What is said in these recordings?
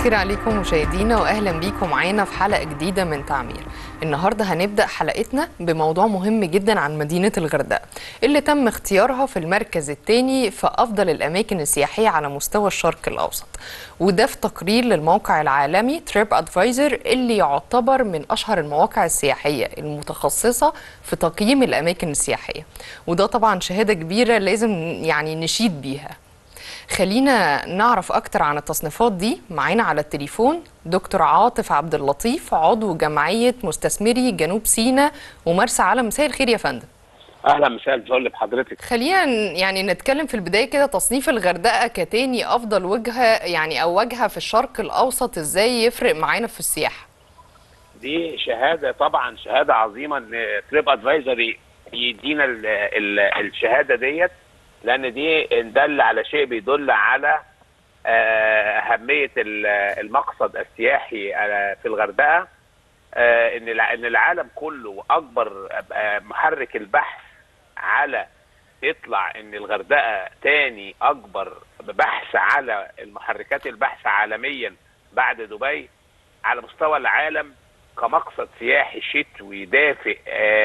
الخير عليكم مشاهدينا واهلا بيكم معانا في حلقه جديده من تعمير النهارده هنبدا حلقتنا بموضوع مهم جدا عن مدينه الغردقه اللي تم اختيارها في المركز الثاني في افضل الاماكن السياحيه على مستوى الشرق الاوسط وده في تقرير للموقع العالمي تريب ادفايزر اللي يعتبر من اشهر المواقع السياحيه المتخصصه في تقييم الاماكن السياحيه وده طبعا شهاده كبيره لازم يعني نشيد بيها خلينا نعرف اكتر عن التصنيفات دي معانا على التليفون دكتور عاطف عبد اللطيف عضو جمعيه مستثمري جنوب سيناء ومرسى علم مساء الخير يا فندم اهلا مساء الفل بحضرتك خلينا يعني نتكلم في البدايه كده تصنيف الغردقه كتاني افضل وجهه يعني او وجهه في الشرق الاوسط ازاي يفرق معانا في السياحه دي شهاده طبعا شهاده عظيمه ان تريب ادفايزري يدينا ال ال الشهاده ديت لان دي ان دل على شيء بيدل على اهميه المقصد السياحي في الغردقه ان ان العالم كله اكبر محرك البحث على يطلع ان الغردقه تاني اكبر بحث على المحركات البحث عالميا بعد دبي على مستوى العالم كمقصد سياحي شتوي دافئ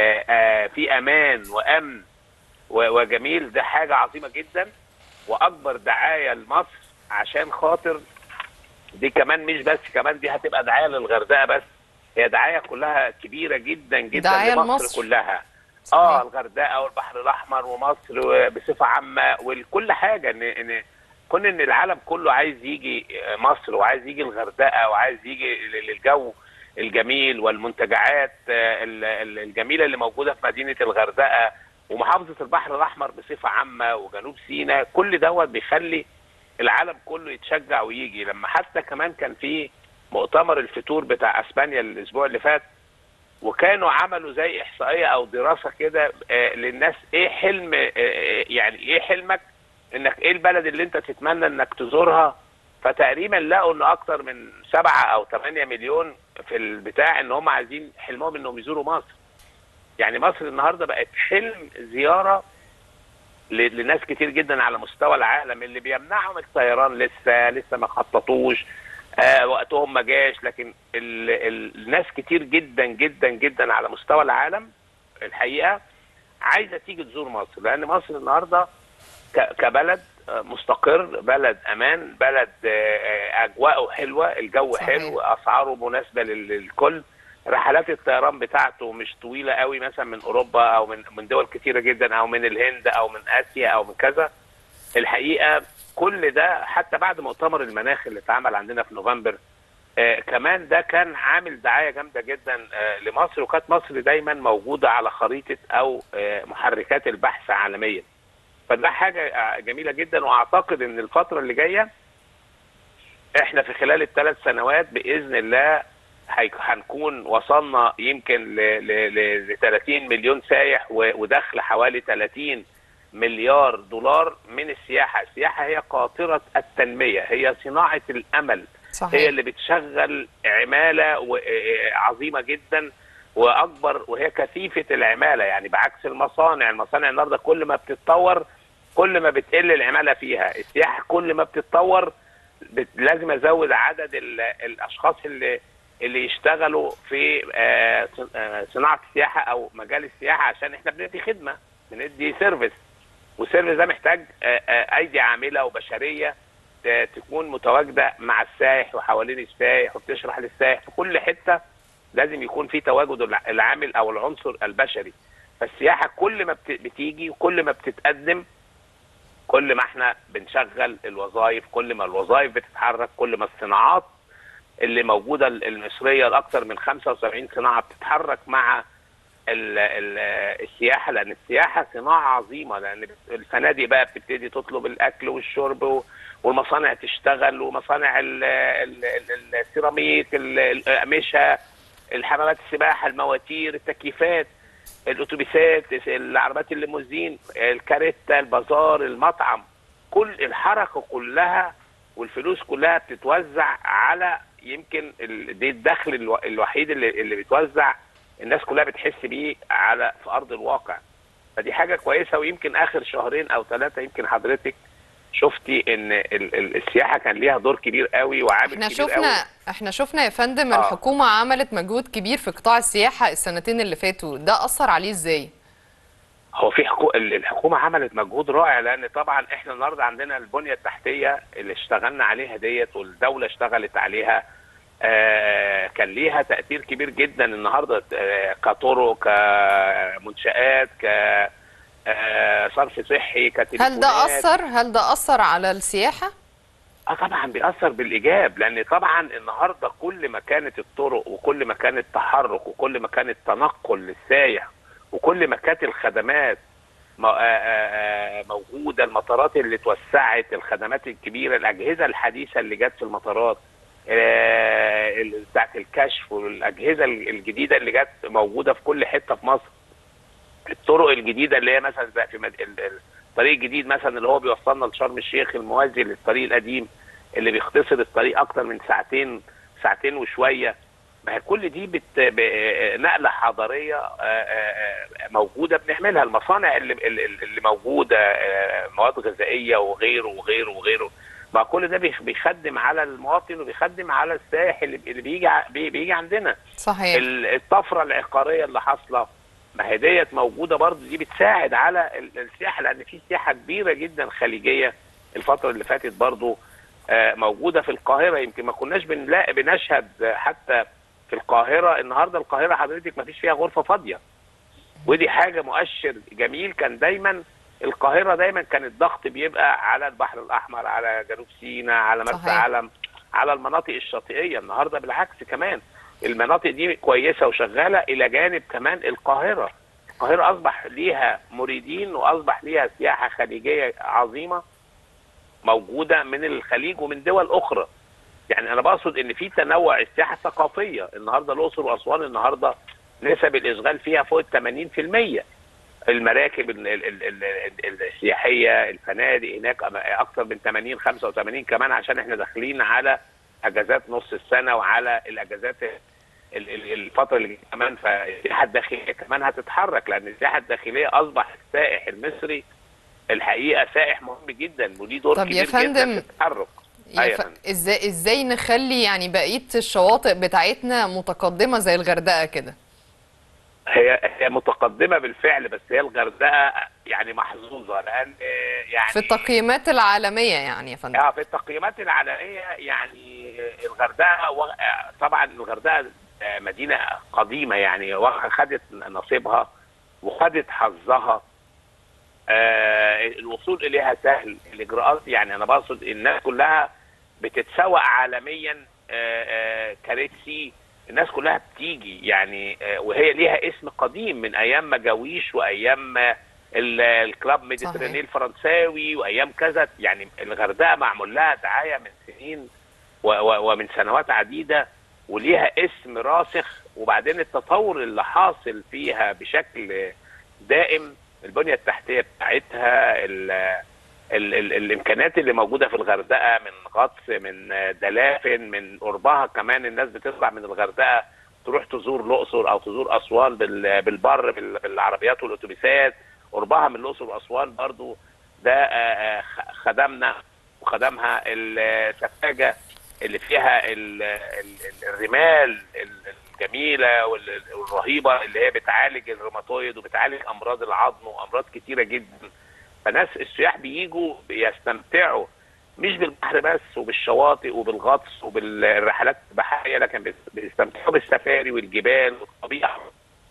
في امان وامن وجميل ده حاجه عظيمه جدا واكبر دعايه لمصر عشان خاطر دي كمان مش بس كمان دي هتبقى دعايه للغردقه بس هي دعايه كلها كبيره جدا جدا دعاية لمصر لمصر. كلها صحيح. اه الغردقه والبحر الاحمر ومصر بصفه عامه وكل حاجه ان ان كون ان العالم كله عايز يجي مصر وعايز يجي الغردقه وعايز يجي للجو الجميل والمنتجعات الجميله اللي موجوده في مدينه الغردقه ومحافظه البحر الاحمر بصفه عامه وجنوب سيناء كل دوت بيخلي العالم كله يتشجع ويجي لما حتى كمان كان في مؤتمر الفتور بتاع اسبانيا الاسبوع اللي فات وكانوا عملوا زي احصائيه او دراسه كده آه للناس ايه حلم آه يعني ايه حلمك انك ايه البلد اللي انت تتمنى انك تزورها فتقريبا لقوا ان اكتر من سبعة او ثمانية مليون في البتاع ان هم عايزين حلمهم انهم يزوروا مصر يعني مصر النهارده بقت حلم زياره لناس كتير جدا على مستوى العالم اللي بيمنعهم الطيران لسه لسه ما خططوش آه وقتهم ما جاش لكن ال ال الناس كتير جدا جدا جدا على مستوى العالم الحقيقه عايزه تيجي تزور مصر لان مصر النهارده كبلد مستقر بلد امان بلد اجواءه حلوه الجو صحيح. حلو اسعاره مناسبه للكل رحلات الطيران بتاعته مش طويله قوي مثلا من اوروبا او من من دول كتيره جدا او من الهند او من اسيا او من كذا الحقيقه كل ده حتى بعد مؤتمر المناخ اللي اتعمل عندنا في نوفمبر آه كمان ده كان عامل دعايه جامده جدا آه لمصر وكانت مصر دايما موجوده على خريطه او آه محركات البحث عالميا فده حاجه جميله جدا واعتقد ان الفتره اللي جايه احنا في خلال الثلاث سنوات باذن الله هنكون وصلنا يمكن ل 30 مليون سايح ودخل حوالي 30 مليار دولار من السياحه، السياحه هي قاطره التنميه، هي صناعه الامل صحيح. هي اللي بتشغل عماله عظيمه جدا واكبر وهي كثيفه العماله يعني بعكس المصانع، المصانع النهارده كل ما بتتطور كل ما بتقل العماله فيها، السياحه كل ما بتتطور لازم ازود عدد الاشخاص اللي اللي يشتغلوا في صناعه السياحه او مجال السياحه عشان احنا بندي خدمه بندي سيرفيس والسيرفيس ده محتاج ايدي عامله وبشريه تكون متواجده مع السائح وحوالين السائح وبتشرح للسائح في كل حته لازم يكون في تواجد العامل او العنصر البشري فالسياحه كل ما بتيجي وكل ما بتتقدم كل ما احنا بنشغل الوظائف كل ما الوظائف بتتحرك كل ما الصناعات اللي موجوده المصريه الاكثر من 75 صناعه بتتحرك مع ال ال السياحه لان السياحه صناعه عظيمه لان الفنادق بقى بتبتدي تطلب الاكل والشرب والمصانع تشتغل ومصانع السيراميك الاقمشه الحمامات السباحه المواتير التكييفات الاتوبيسات العربات الليموزين الكاريتا البازار المطعم كل الحركه كلها والفلوس كلها بتتوزع على يمكن دي الدخل الوحيد اللي, اللي بيتوزع الناس كلها بتحس بيه على في ارض الواقع فدي حاجه كويسه ويمكن اخر شهرين او ثلاثه يمكن حضرتك شفتي ان ال- ال- السياحه كان ليها دور كبير قوي وعامل احنا كبير شفنا قوي احنا شفنا يا فندم آه. الحكومة عملت مجهود كبير في قطاع السياحة السنتين اللي فاتوا ده أثر عليه ازاي؟ هو في حكو... ال- الحكومه عملت مجهود رائع لان طبعا احنا النهارده عندنا البنيه التحتيه اللي اشتغلنا عليها ديت والدوله اشتغلت عليها آه كان ليها تاثير كبير جدا النهارده آه كطرق كمنشات ك آه صرف صحي كتليفونات هل ده أثر هل ده أثر على السياحة؟ اه طبعا بيأثر بالإيجاب لأن طبعا النهارده كل ما كانت الطرق وكل ما كان التحرك وكل ما كان التنقل للسايح وكل ما كانت الخدمات م- آه آه آه موجودة المطارات اللي اتوسعت الخدمات الكبيرة الأجهزة الحديثة اللي جت في المطارات آه، ال- بتاعت الكشف والأجهزة الجديدة اللي جت موجودة في كل حتة في مصر الطرق الجديدة اللي هي مثلا زي في مد... ال- ال- الطريق الجديد مثلا اللي هو بيوصلنا لشرم الشيخ الموازي للطريق القديم اللي بيختصر الطريق اكتر من ساعتين ساعتين وشويه ما هي كل دي بت... ب... نقله حضاريه آه، آه، آه، موجوده بنعملها المصانع اللي اللي اللي موجوده آه، مواد غذائيه وغيره وغيره وغيره ما كل ده بيخ- بيخدم على المواطن وبيخدم على السائح اللي اللي بيجي ع- بي- بيجي عندنا صحيح ال- الطفره العقاريه اللي حاصله ما هي ديت موجوده برضه دي بتساعد على ال- السياحه لان في سياحه كبيره جدا خليجيه الفتره اللي فاتت برضه آه، موجوده في القاهره يمكن ما كناش بنلاقي بنشهد آه، حتى في القاهره النهارده القاهره حضرتك ما فيش فيها غرفه فاضيه ودي حاجه مؤشر جميل كان دايما القاهره دايما كان الضغط بيبقى على البحر الاحمر على جنوب سيناء على مرسى صحيح. علم على المناطق الشاطئيه النهارده بالعكس كمان المناطق دي كويسه وشغاله الى جانب كمان القاهره القاهره اصبح ليها مريدين واصبح ليها سياحه خليجيه عظيمه موجوده من الخليج ومن دول اخرى يعني انا بقصد ان في تنوع السياحه الثقافيه النهارده الاقصر واسوان النهارده نسب الاشغال فيها فوق ال 80% المراكب ال- ال- ال- ال- ال- السياحيه الفنادق هناك أم- اكثر من 80 85 كمان عشان احنا داخلين على اجازات نص السنه وعلى الاجازات ال- ال- الفتره اللي جايه كمان فالسياحه الداخليه كمان هتتحرك لان السياحه الداخليه اصبح السائح المصري الحقيقه سائح مهم جدا وليه دور طب يا كبير جدا فندم، في التحرك يا أيوة ف... يا فندم. ازاي ازاي نخلي يعني بقية الشواطئ بتاعتنا متقدمة زي الغردقة كده؟ هي هي متقدمه بالفعل بس هي الغردقه يعني محظوظه لان آه، يعني في التقييمات العالمية يعني يا فندم اه في التقييمات العالميه يعني الغردقه و... طبعا الغردقه آه، مدينه قديمه يعني خدت نصيبها وخدت حظها آه الوصول اليها سهل الاجراءات يعني انا بقصد الناس كلها بتتسوق عالميا آه آه كاريت سي الناس كلها بتيجي يعني آه وهي ليها اسم قديم من ايام مجاويش وايام آه، ال- الكلاب ميديتريني الفرنساوي وايام كذا يعني الغردقه معمول لها دعايه من سنين و- و- ومن سنوات عديده وليها اسم راسخ وبعدين التطور اللي حاصل فيها بشكل دائم البنيه التحتيه بتاعتها ال ال ال الامكانيات اللي موجوده في الغردقه من غطس من دلافن من قربها كمان الناس بتطلع من الغردقه تروح تزور الاقصر او تزور اسوان بال- بالبر بال- بالعربيات والاتوبيسات قربها من الاقصر واسوان برضو ده آه، آه، خ- خدمنا وخدمها السفاجه اللي فيها ال- ال- الرمال الجميله وال- والرهيبه اللي هي بتعالج الروماتويد وبتعالج امراض العظم وامراض كتيره جدا فناس السياح بيجوا بيستمتعوا مش بالبحر بس وبالشواطئ وبالغطس وبالرحلات البحريه لكن بيس- بيستمتعوا بالسفاري والجبال والطبيعه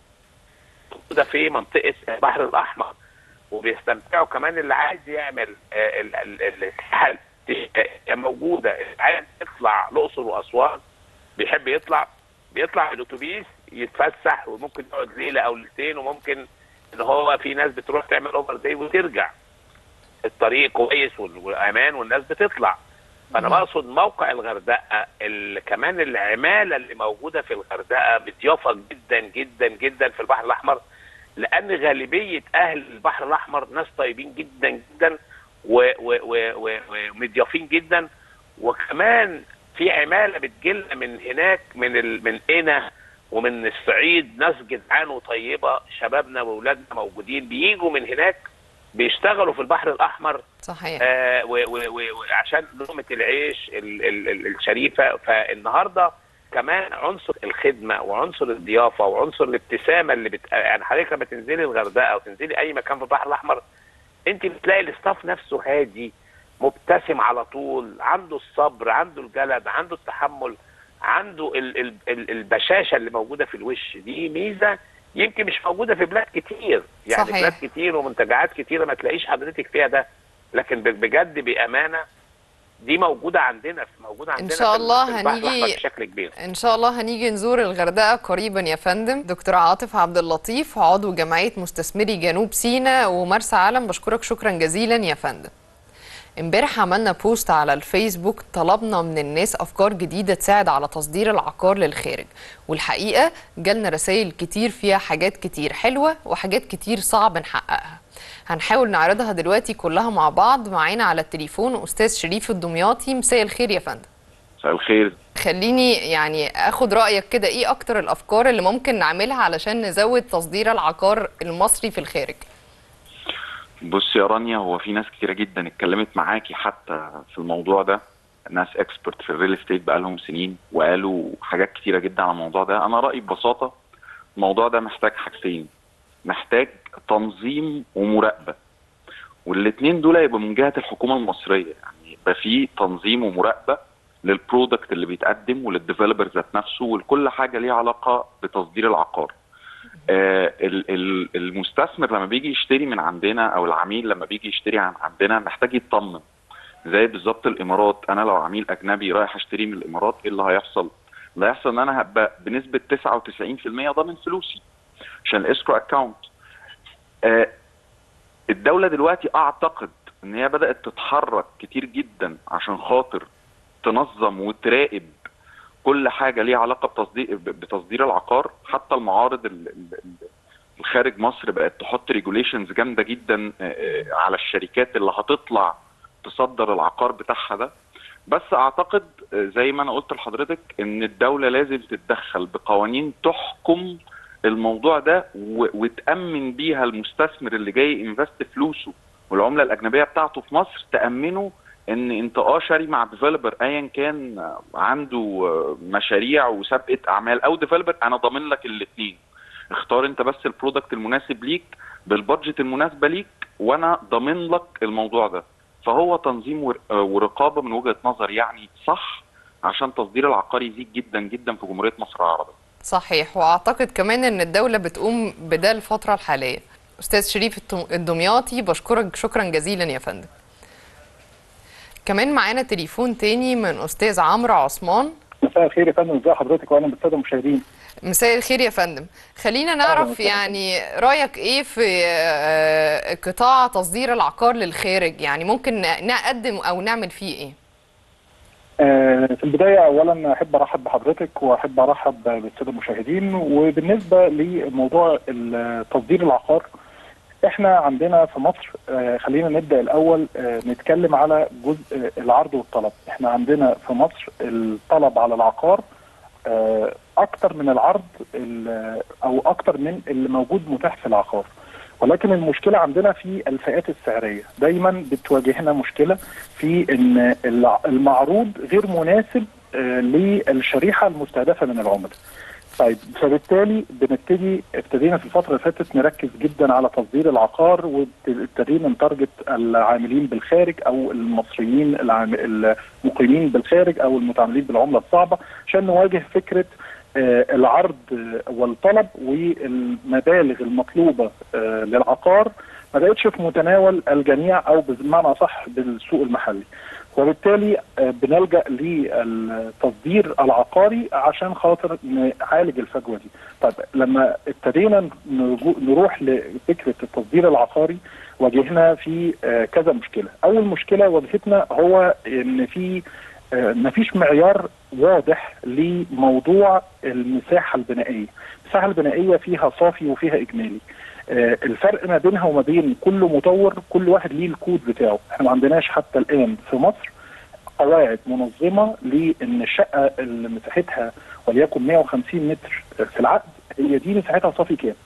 موجوده في منطقه البحر الاحمر وبيستمتعوا كمان اللي عايز يعمل آه، ال- ال- ال- السياحه التشريعية موجوده اللي عايز يطلع الاقصر واسوان بيحب يطلع بيطلع بالاتوبيس يتفسح وممكن يقعد ليله او ليلتين وممكن ان هو في ناس بتروح تعمل اوفر داي وترجع الطريق كويس وال- وامان والناس بتطلع فانا مم. بقصد موقع الغردقه ال- كمان العماله اللي موجوده في الغردقه مضيافه جدا جدا جدا في البحر الاحمر لان غالبيه اهل البحر الاحمر ناس طيبين جدا جدا و- و- و- و- ومضيافين جدا وكمان في عماله بتجيلنا من هناك من ال... من قنا ومن الصعيد ناس جدعان وطيبه شبابنا واولادنا موجودين بيجوا من هناك بيشتغلوا في البحر الاحمر صحيح آه و- و- و- وعشان لقمه العيش ال- ال- ال- الشريفه فالنهارده كمان عنصر الخدمه وعنصر الضيافه وعنصر الابتسامه اللي بت... يعني حضرتك لما تنزلي الغردقه او تنزلي اي مكان في البحر الاحمر انت بتلاقي الاستاف نفسه هادي مبتسم على طول عنده الصبر عنده الجلد عنده التحمل عنده ال ال ال البشاشه اللي موجوده في الوش دي ميزه يمكن مش موجوده في بلاد كتير يعني صحيح. بلاد كتير ومنتجعات كتيره ما تلاقيش حضرتك فيها ده لكن ب- بجد بامانه دي موجوده عندنا موجوده عندنا شاء في الله في البحر هنيجي- الأحمر بشكل كبير ان شاء الله هنيجي نزور الغردقه قريبا يا فندم دكتور عاطف عبد اللطيف عضو جمعيه مستثمري جنوب سيناء ومرسى علم بشكرك شكرا جزيلا يا فندم امبارح عملنا بوست على الفيسبوك طلبنا من الناس افكار جديده تساعد على تصدير العقار للخارج والحقيقه جالنا رسائل كتير فيها حاجات كتير حلوه وحاجات كتير صعب نحققها هنحاول نعرضها دلوقتي كلها مع بعض معانا على التليفون استاذ شريف الدمياطي مساء الخير يا فندم مساء الخير خليني يعني اخد رايك كده ايه اكتر الافكار اللي ممكن نعملها علشان نزود تصدير العقار المصري في الخارج بص يا رانيا هو في ناس كتيره جدا اتكلمت معاكي حتى في الموضوع ده ناس اكسبرت في الريل استيت بقالهم سنين وقالوا حاجات كتيره جدا عن الموضوع ده انا رايي ببساطه الموضوع ده محتاج حاجتين محتاج تنظيم ومراقبه والاثنين دول يبقى من جهه الحكومه المصريه يعني يبقى في تنظيم ومراقبه للبرودكت اللي بيتقدم وللديفلوبر ذات نفسه ولكل حاجه ليها علاقه بتصدير العقار آه، ال- ال- المستثمر لما بيجي يشتري من عندنا او العميل لما بيجي يشتري عن عندنا محتاج يطمن زي بالظبط الامارات انا لو عميل اجنبي رايح اشتري من الامارات ايه اللي هيحصل؟ اللي هيحصل ان انا هبقى بنسبه 99% ضامن فلوسي عشان الاسكرو اكونت آه الدوله دلوقتي اعتقد ان هي بدات تتحرك كتير جدا عشان خاطر تنظم وتراقب كل حاجه ليها علاقه بتصدير بتصدير العقار حتى المعارض ال- ال- ال- الخارج مصر بقت تحط ريجوليشنز جامده جدا آه، آه، على الشركات اللي هتطلع تصدر العقار بتاعها ده بس اعتقد آه، زي ما انا قلت لحضرتك ان الدوله لازم تتدخل بقوانين تحكم الموضوع ده و- وتامن بيها المستثمر اللي جاي انفست فلوسه والعمله الاجنبيه بتاعته في مصر تامنه ان انت اه شاري مع ديفلوبر ايا كان آه، عنده آه، مشاريع وسابقه اعمال او ديفلوبر انا ضامن لك الاثنين اختار انت بس البرودكت المناسب ليك بالبادجت المناسبه ليك وانا ضامن لك الموضوع ده فهو تنظيم ور- آه، ورقابه من وجهه نظر يعني صح عشان تصدير العقار يزيد جدا جدا في جمهوريه مصر العربيه صحيح واعتقد كمان ان الدوله بتقوم بده الفتره الحاليه استاذ شريف التم- الدمياطي بشكرك شكرا جزيلا يا فندم كمان معانا تليفون تاني من استاذ عمرو عثمان مساء الخير يا فندم ازي حضرتك واهلا بالساده المشاهدين مساء الخير يا فندم خلينا نعرف وسهلا. يعني رايك ايه في آه، قطاع تصدير العقار للخارج يعني ممكن ن- نقدم او نعمل فيه ايه آه، في البدايه اولا احب ارحب بحضرتك واحب ارحب بالساده المشاهدين وبالنسبه لموضوع ال- تصدير العقار احنا عندنا في مصر آه، خلينا نبدا الاول آه، نتكلم على جزء آه، العرض والطلب احنا عندنا في مصر الطلب على العقار آه، اكتر من العرض ال- او اكتر من اللي موجود متاح في العقار ولكن المشكله عندنا في الفئات السعريه دايما بتواجهنا مشكله في ان الع- المعروض غير مناسب آه، للشريحه المستهدفه من العملاء طيب فبالتالي بنبتدي ابتدينا في الفتره اللي فاتت نركز جدا على تصدير العقار وابتدينا نتارجت العاملين بالخارج او المصريين العام- المقيمين بالخارج او المتعاملين بالعمله الصعبه عشان نواجه فكره آه، العرض آه، والطلب والمبالغ المطلوبه آه، للعقار ما بقتش في متناول الجميع او بمعنى صح بالسوق المحلي وبالتالي آه، بنلجا للتصدير العقاري عشان خاطر نعالج الفجوه دي طيب لما ابتدينا نرجو- نروح لفكره التصدير العقاري واجهنا في آه، كذا مشكله اول مشكله واجهتنا هو ان في آه، مفيش معيار واضح لموضوع المساحه البنائيه المساحه البنائيه فيها صافي وفيها اجمالي آه، الفرق ما بينها وما بين كل مطور كل واحد ليه الكود بتاعه احنا ما عندناش حتى الان في مصر قواعد منظمه لان الشقه اللي مساحتها وليكن 150 متر في العقد هي دي مساحتها صافي كام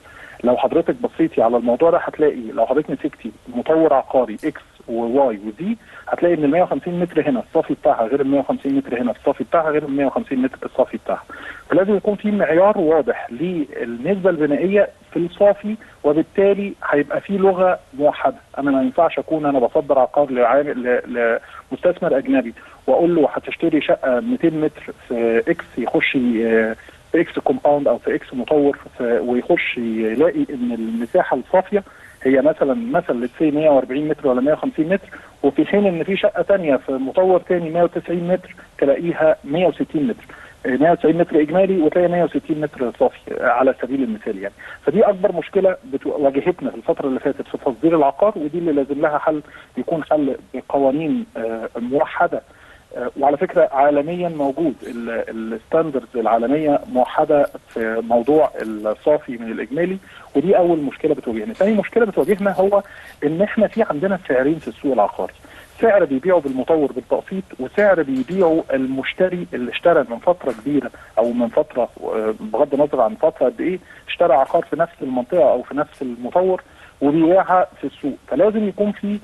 لو حضرتك بصيتي على الموضوع ده هتلاقي لو حضرتك مسكتي مطور عقاري اكس وواي وزي هتلاقي ان ال 150 متر هنا الصافي بتاعها غير ال 150 متر هنا الصافي بتاعها غير ال 150 متر الصافي بتاعها فلازم يكون في معيار واضح للنسبه البنائيه في الصافي وبالتالي هيبقى في لغه موحده انا ما ينفعش اكون انا بصدر عقار لعامل ل- لمستثمر اجنبي واقول له هتشتري شقه 200 متر في اكس يخش ي- في اكس كومباوند او في اكس مطور في- ويخش يلاقي ان المساحه الصافيه هي مثلا مثلا لتسي 140 متر ولا 150 متر وفي حين ان في شقه ثانيه في مطور ثاني 190 متر تلاقيها 160 متر آه، 190 متر اجمالي وتلاقي 160 متر صافي آه، على سبيل المثال يعني فدي اكبر مشكله بتو- واجهتنا في الفتره اللي فاتت في تصدير العقار ودي اللي لازم لها حل يكون حل بقوانين آه، موحده آه، وعلى فكره عالميا موجود الستاندردز العالميه موحده في موضوع الصافي من الاجمالي ودي اول مشكله بتواجهنا، ثاني مشكله بتواجهنا هو ان احنا في عندنا سعرين في السوق العقاري. سعر بيبيعه بالمطور بالتقسيط وسعر بيبيعه المشتري اللي اشترى من فتره كبيره او من فتره آه، بغض النظر عن فتره قد ايه اشترى عقار في نفس المنطقه او في نفس المطور وبيبيعها في السوق فلازم يكون في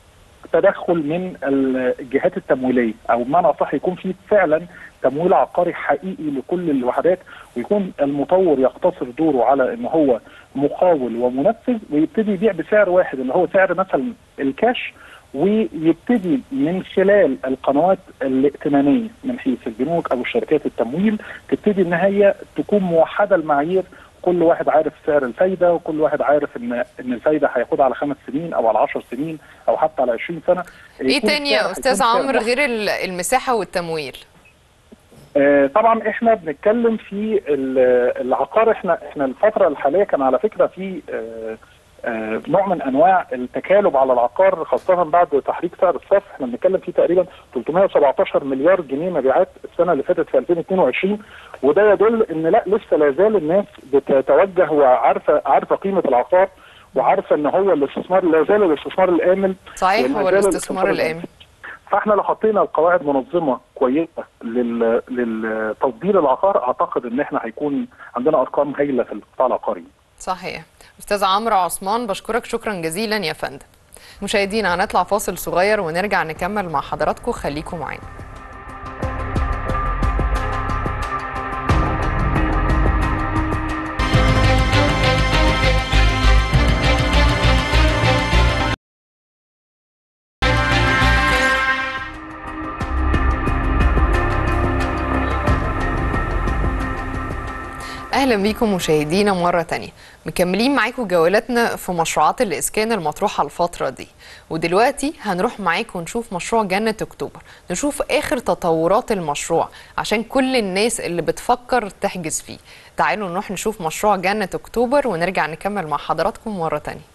تدخل من الجهات التمويليه او بمعنى اصح يكون في فعلا تمويل عقاري حقيقي لكل الوحدات ويكون المطور يقتصر دوره على ان هو مقاول ومنفذ ويبتدي يبيع بسعر واحد اللي هو سعر مثلا الكاش ويبتدي من خلال القنوات الائتمانيه من حيث البنوك او شركات التمويل تبتدي ان هي تكون موحده المعايير كل واحد عارف سعر الفايده وكل واحد عارف ان ان الفايده هياخدها على خمس سنين او على 10 سنين او حتى على 20 سنه ايه يكون تاني يا السعر استاذ هيكون سعر عمرو واحد. غير ال- المساحه والتمويل آه، طبعا احنا بنتكلم في ال- العقار احنا احنا الفتره الحاليه كان على فكره في آه، آه، نوع من انواع التكالب على العقار خاصه بعد تحريك سعر الصرف احنا بنتكلم في تقريبا 317 مليار جنيه مبيعات السنه اللي فاتت في 2022 وده يدل ان لا لسه لا زال الناس بتتوجه وعارفه عارفه قيمه العقار وعارفه ان هو الاستثمار لا زال الاستثمار الامن صحيح وما هو زال الاستثمار الامن فاحنا لو حطينا القواعد منظمه كويسه لل... للتصدير العقار اعتقد ان احنا هيكون عندنا ارقام هايله في القطاع العقاري صحيح استاذ عمرو عثمان بشكرك شكرا جزيلا يا فندم مشاهدينا هنطلع فاصل صغير ونرجع نكمل مع حضراتكم خليكم معانا اهلا بيكم مشاهدينا مره تانية مكملين معاكم جولاتنا في مشروعات الاسكان المطروحه الفتره دي ودلوقتي هنروح معاكم نشوف مشروع جنه اكتوبر نشوف اخر تطورات المشروع عشان كل الناس اللي بتفكر تحجز فيه تعالوا نروح نشوف مشروع جنه اكتوبر ونرجع نكمل مع حضراتكم مره تانية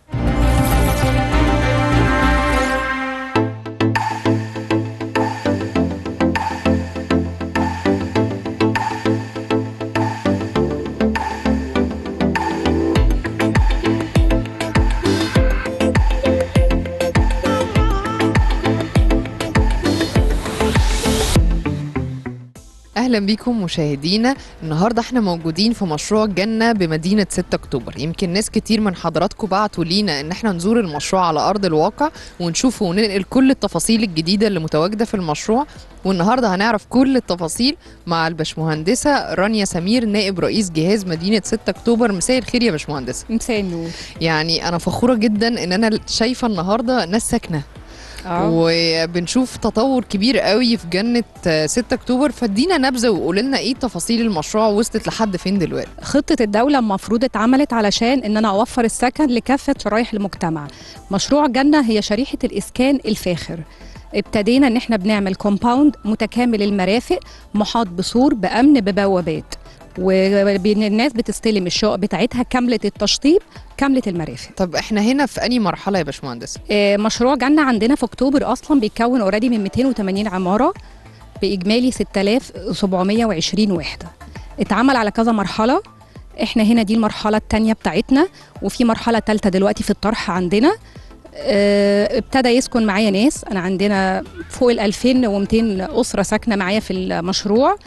اهلا بيكم مشاهدينا النهارده احنا موجودين في مشروع جنه بمدينه 6 اكتوبر يمكن ناس كتير من حضراتكم بعتوا لينا ان احنا نزور المشروع على ارض الواقع ونشوف وننقل كل التفاصيل الجديده اللي متواجده في المشروع والنهارده هنعرف كل التفاصيل مع الباشمهندسه رانيا سمير نائب رئيس جهاز مدينه 6 اكتوبر مساء الخير يا باشمهندسه مساء النور يعني انا فخوره جدا ان انا شايفه النهارده ناس ساكنه اه وبنشوف تطور كبير قوي في جنة آه، 6 اكتوبر فادينا نبذة وقول لنا ايه تفاصيل المشروع وصلت لحد فين دلوقتي خطة الدولة المفروض اتعملت علشان ان انا اوفر السكن لكافة شرايح المجتمع مشروع جنة هي شريحة الاسكان الفاخر ابتدينا ان احنا بنعمل كومباوند متكامل المرافق محاط بسور بامن ببوابات والناس بتستلم الشقق بتاعتها كاملة التشطيب كاملة المرافق طب احنا هنا في انهي مرحلة يا باشمهندس آه، مشروع جنة عندنا في اكتوبر اصلا بيتكون اوريدي من 280 عمارة باجمالي 6720 وحدة اتعمل على كذا مرحلة احنا هنا دي المرحلة التانية بتاعتنا وفي مرحلة تالتة دلوقتي في الطرح عندنا آه، ابتدى يسكن معايا ناس انا عندنا فوق ال 2200 اسره ساكنه معايا في المشروع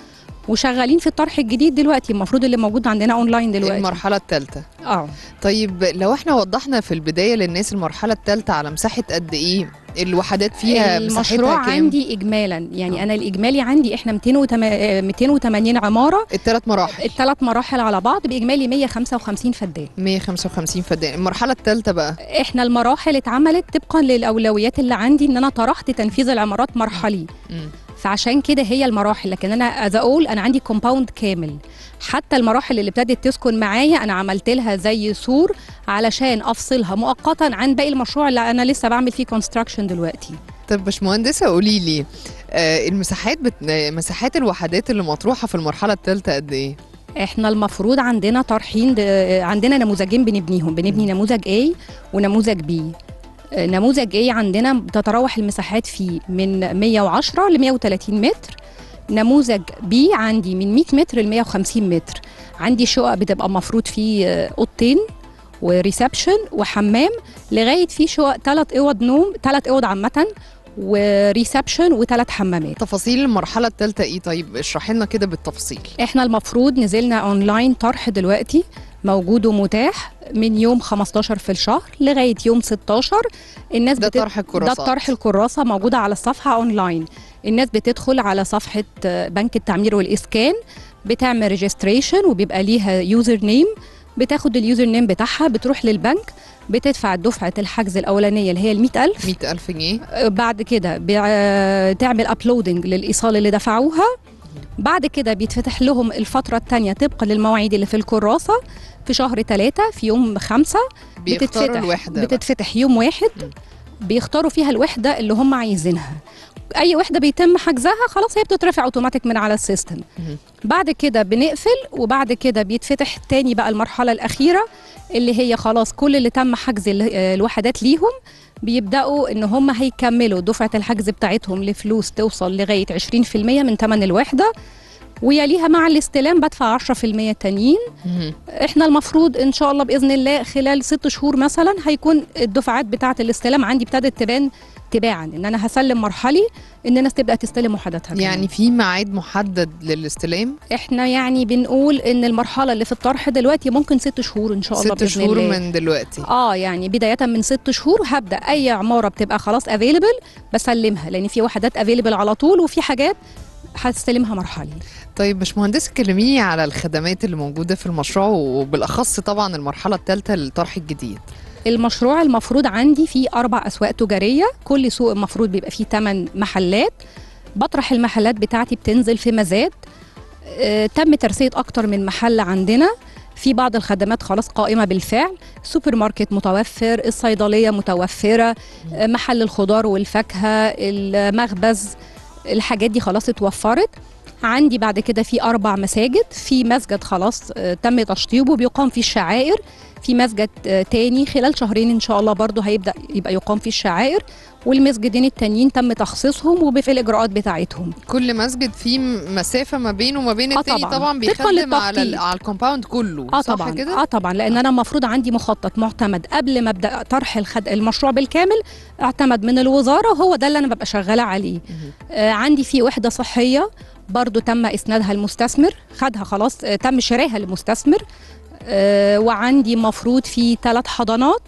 وشغالين في الطرح الجديد دلوقتي المفروض اللي موجود عندنا اونلاين دلوقتي المرحله الثالثه اه طيب لو احنا وضحنا في البدايه للناس المرحله الثالثه على مساحه قد ايه الوحدات فيها المشروع مساحتها كام عندي اجمالا يعني آه. انا الاجمالي عندي احنا 280 280 عماره الثلاث مراحل الثلاث مراحل على بعض باجمالي 155 فدان 155 فدان المرحله الثالثه بقى احنا المراحل اتعملت طبقا للاولويات اللي عندي ان انا طرحت تنفيذ العمارات مرحلي مم. فعشان كده هي المراحل لكن انا از اقول انا عندي كومباوند كامل حتى المراحل اللي ابتدت تسكن معايا انا عملت لها زي سور علشان افصلها مؤقتا عن باقي المشروع اللي انا لسه بعمل فيه كونستراكشن دلوقتي طب باشمهندسه قولي لي آه المساحات بت... آه، مساحات الوحدات اللي مطروحه في المرحله الثالثه قد ايه احنا المفروض عندنا طرحين د- عندنا نموذجين بنبنيهم بنبني نموذج A ونموذج B آه، نموذج A عندنا بتتراوح المساحات فيه من 110 ل 130 متر نموذج B عندي من 100 متر ل 150 متر عندي شقق بتبقى مفروض فيه آه، اوضتين وريسبشن وحمام لغايه في شقق ثلاث اوض نوم ثلاث اوض عامه وريسبشن وثلاث حمامات تفاصيل المرحله الثالثه ايه طيب اشرحي لنا كده بالتفصيل احنا المفروض نزلنا اونلاين طرح دلوقتي موجود ومتاح من يوم 15 في الشهر لغايه يوم 16 الناس ده بت- طرح الكراسات ده طرح الكراسه موجوده على الصفحه اونلاين الناس بتدخل على صفحه آه، بنك التعمير والاسكان بتعمل ريجستريشن وبيبقى ليها يوزر نيم بتاخد اليوزر نيم بتاعها بتروح للبنك بتدفع دفعه الحجز الاولانيه اللي هي ال 100000 100000 جنيه آه، بعد كده بع- تعمل ابلودنج للايصال اللي دفعوها بعد كده بيتفتح لهم الفترة الثانية طبقا للمواعيد اللي في الكراسة في شهر ثلاثة في يوم خمسة بيختاروا بتتفتح الوحده بقى. بتتفتح يوم واحد بيختاروا فيها الوحدة اللي هم عايزينها أي وحدة بيتم حجزها خلاص هي بتترفع اوتوماتيك من على السيستم مهم. بعد كده بنقفل وبعد كده بيتفتح تاني بقى المرحلة الأخيرة اللي هي خلاص كل اللي تم حجز ال- آه، الوحدات ليهم بيبدأوا إن هم هيكملوا دفعة الحجز بتاعتهم لفلوس توصل لغاية 20% من ثمن الوحدة ويليها مع الاستلام بدفع 10% تانيين مهم. احنا المفروض ان شاء الله باذن الله خلال ست شهور مثلا هيكون الدفعات بتاعه الاستلام عندي ابتدت تبان تباعا ان انا هسلم مرحلي ان الناس تبدا تستلم وحداتها كمان. يعني في ميعاد محدد للاستلام احنا يعني بنقول ان المرحله اللي في الطرح دلوقتي ممكن ست شهور ان شاء الله ست باذن شهور الله من دلوقتي اه يعني بدايه من ست شهور هبدا اي عماره بتبقى خلاص افيلبل بسلمها لان في وحدات افيلبل على طول وفي حاجات هستلمها مرحلي طيب باشمهندس كلميني على الخدمات اللي موجوده في المشروع وبالاخص طبعا المرحله الثالثه للطرح الجديد المشروع المفروض عندي فيه أربع أسواق تجارية كل سوق المفروض بيبقى فيه 8 محلات بطرح المحلات بتاعتي بتنزل في مزاد آه، تم ترسية أكتر من محل عندنا في بعض الخدمات خلاص قائمة بالفعل سوبر ماركت متوفر الصيدلية متوفرة آه، محل الخضار والفاكهة المخبز الحاجات دي خلاص اتوفرت عندي بعد كده في أربع مساجد في مسجد خلاص آه، تم تشطيبه بيقام فيه الشعائر في مسجد آه، تاني خلال شهرين ان شاء الله برضه هيبدا يبقى يقام فيه الشعائر والمسجدين التانيين تم تخصيصهم وفي الاجراءات بتاعتهم كل مسجد فيه م- مسافه ما بينه وما بين آه التاني طبعاً. طبعا طبقاً بيخدم على ال- للتخطيط. على الكومباوند كله اه صح طبعا كده اه طبعا لان انا المفروض عندي مخطط معتمد قبل ما ابدا طرح الخد... المشروع بالكامل اعتمد من الوزاره وهو ده اللي انا ببقى شغاله عليه مهم. آه عندي في وحده صحيه برضو تم اسنادها المستثمر خدها خلاص آه تم شراها للمستثمر آه وعندي مفروض في ثلاث حضانات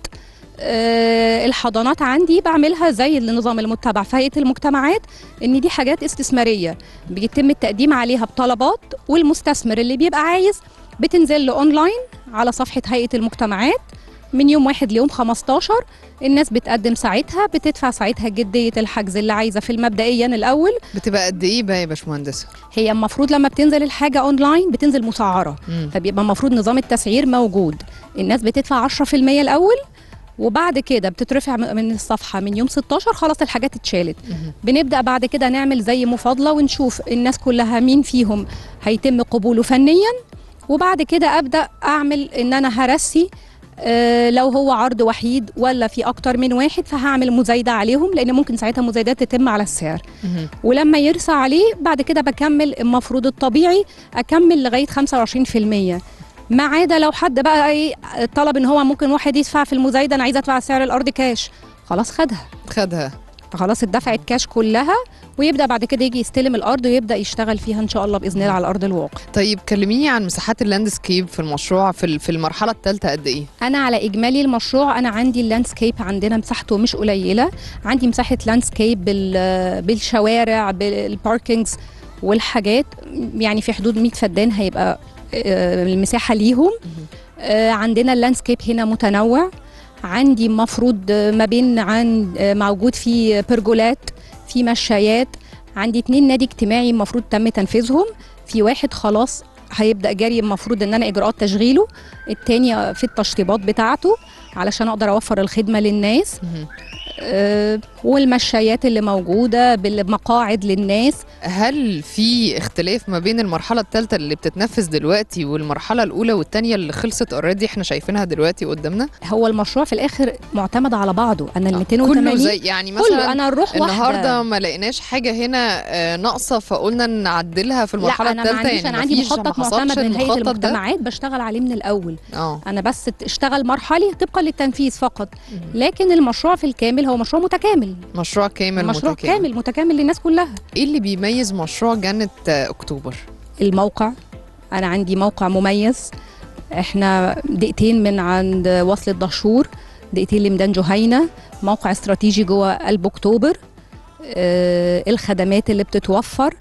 آه الحضانات عندي بعملها زي النظام المتبع في هيئه المجتمعات ان دي حاجات استثماريه بيتم التقديم عليها بطلبات والمستثمر اللي بيبقى عايز بتنزل له اونلاين على صفحه هيئه المجتمعات من يوم واحد ليوم 15 الناس بتقدم ساعتها بتدفع ساعتها جديه الحجز اللي عايزه في المبدئيا الاول بتبقى قد ايه بقى يا باشمهندسه هي المفروض لما بتنزل الحاجه اونلاين بتنزل مسعره مم. فبيبقى المفروض نظام التسعير موجود الناس بتدفع 10% الاول وبعد كده بتترفع م- من الصفحه من يوم 16 خلاص الحاجات اتشالت مهم. بنبدا بعد كده نعمل زي مفاضله ونشوف الناس كلها مين فيهم هيتم قبوله فنيا وبعد كده ابدا اعمل ان انا هرسي آه، لو هو عرض وحيد ولا في اكتر من واحد فهعمل مزايده عليهم لان ممكن ساعتها مزايدات تتم على السعر مهم. ولما يرسى عليه بعد كده بكمل المفروض الطبيعي اكمل لغايه 25% ما عدا لو حد بقى ايه طلب ان هو ممكن واحد يدفع في المزايده انا عايزه ادفع سعر الارض كاش خلاص خدها خدها فخلاص اتدفعت كاش كلها ويبدا بعد كده يجي يستلم الارض ويبدا يشتغل فيها ان شاء الله باذن الله على ارض الواقع طيب كلميني عن مساحات اللاندسكيب في المشروع في ال- في المرحله الثالثه قد ايه انا على اجمالي المشروع انا عندي اللاندسكيب عندنا مساحته مش قليله عندي مساحه لاندسكيب بال بالشوارع بالباركينجز والحاجات يعني في حدود 100 فدان هيبقى آه، المساحه ليهم آه، عندنا اللاندسكيب هنا متنوع عندي مفروض آه، ما بين عن آه، موجود في برجولات في مشايات عندي اتنين نادي اجتماعي المفروض تم تنفيذهم في واحد خلاص هيبدا جاري المفروض ان انا اجراءات تشغيله التاني في التشطيبات بتاعته علشان اقدر اوفر الخدمه للناس مهم. آه، والمشايات اللي موجوده بالمقاعد للناس هل في اختلاف ما بين المرحله الثالثه اللي بتتنفذ دلوقتي والمرحله الاولى والثانيه اللي خلصت اوريدي احنا شايفينها دلوقتي قدامنا هو المشروع في الاخر معتمد على بعضه انا ال 280 كله زي يعني كله مثلا انا نروح النهارده واحده ما لقيناش حاجه هنا آه، ناقصه فقلنا نعدلها في المرحله لا انا ما الثالثه عنديش يعني انا عندي مفيش- ما مخطط حصلش معتمد من هيئه المخطط ده؟ المجتمعات بشتغل عليه من الاول اه انا بس اشتغل مرحلي طبقا للتنفيذ فقط لكن المشروع في الكامل هو مشروع متكامل مشروع كامل مشروع متكامل. كامل متكامل للناس كلها ايه اللي بيميز مشروع جنة آه، اكتوبر الموقع انا عندي موقع مميز احنا دقيقتين من عند وصلة دهشور دقيقتين لميدان جهينة موقع استراتيجي جوه قلب اكتوبر آه الخدمات اللي بتتوفر